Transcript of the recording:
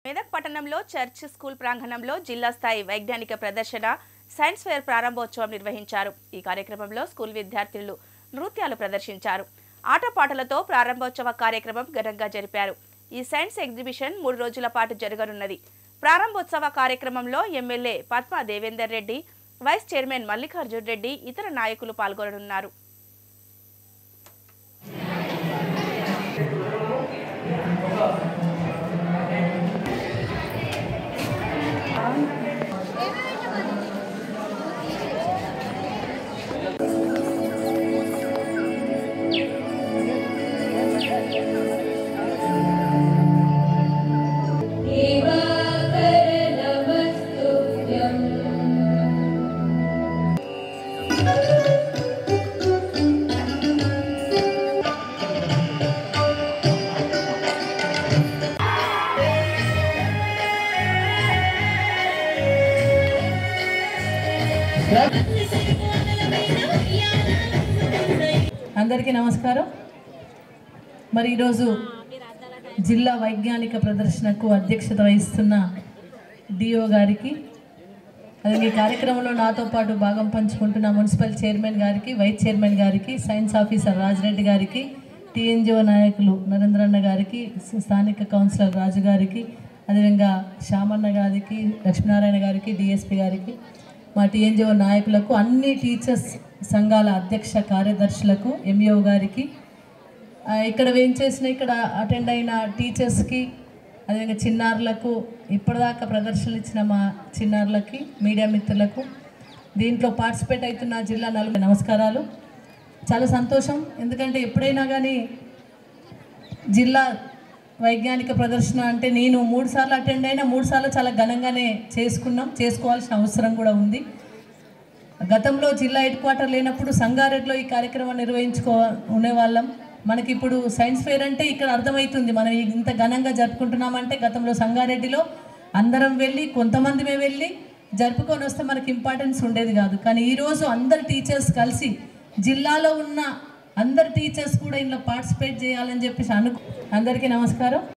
మెదక్ పట్టణంలో church school ప్రాంగణంలో జిల్లా స్థాయి వైజ్ఞానిక ప్రదర్శన సైన్స్ ఫేర్ ప్రారంభోత్సవం నిర్వహించారు ఈ కార్యక్రమంలో స్కూల్ విద్యార్థులు నృత్యాలు ప్రదర్శించారు ఆటపాటలతో ప్రారంభోత్సవ కార్యక్రమం ఘనంగా జరిపారు ఈ సైన్స్ ఎగ్జిబిషన్ మూడు రోజుల పాటు జరగనున్నది ప్రారంభోత్సవ కార్యక్రమంలో MLA Padma Devender Reddy vice chairman Mallikarjun Reddy ఇతర నాయకులు పాల్గొననున్నారు అందరికీ నమస్కారం మరి ఈరోజు జిల్లా వైజ్ఞానిక ప్రదర్శనకు అధ్యక్షత వహిస్తున్న డిఓ గారికి అలాగే ఈ కార్యక్రమంలో నాతో పాటు భాగం పంచుకుంటున్న మున్సిపల్ చైర్మన్ గారికి వైస్ చైర్మన్ గారికి సైన్స్ ఆఫీసర్ రాజరెడ్డి గారికి టీఎన్జిఓ నాయకులు నరేంద్రన్న గారికి స్థానిక కౌన్సిలర్ రాజు గారికి అదేవిధంగా శ్యామన్న గారికి లక్ష్మీనారాయణ గారికి డిఎస్పి గారికి మా టీఎన్జిఓ నాయకులకు అన్ని టీచర్స్ సంఘాల అధ్యక్ష కార్యదర్శులకు ఎంఈఓ గారికి ఆ, ఇక్కడ వేయించేసిన ఇక్కడ అటెండ్ అయిన టీచర్స్కి అదేవిధంగా చిన్నారులకు ఇప్పటిదాకా ప్రదర్శనలు ఇచ్చిన మా చిన్నారులకి మీడియా మిత్రులకు దీంట్లో పార్టిసిపేట్ అవుతున్న జిల్లా నలుగురు నమస్కారాలు చాలా సంతోషం ఎందుకంటే ఎప్పుడైనా కానీ జిల్లా వైజ్ఞానిక ప్రదర్శన అంటే నేను మూడు సార్లు అటెండ్ అయినా మూడు సార్లు చాలా ఘనంగానే చేసుకున్నాం చేసుకోవాల్సిన అవసరం కూడా ఉంది గతంలో జిల్లా హెడ్ క్వార్టర్ లేనప్పుడు సంగారెడ్డిలో ఈ కార్యక్రమం నిర్వహించుకో ఉండేవాళ్ళం మనకి ఇప్పుడు సైన్స్ ఫేర్ అంటే ఇక్కడ అర్థమవుతుంది మనం ఇంత ఘనంగా జరుపుకుంటున్నామంటే గతంలో సంగారెడ్డిలో అందరం వెళ్ళి కొంతమందిమే వెళ్ళి జరుపుకొని వస్తే మనకి ఇంపార్టెన్స్ ఉండేది కాదు కానీ ఈరోజు అందరు టీచర్స్ కలిసి జిల్లాలో ఉన్న అందరు టీచర్స్ కూడా ఇందులో పార్టిసిపేట్ చేయాలని చెప్పేసి అను అందరికీ నమస్కారం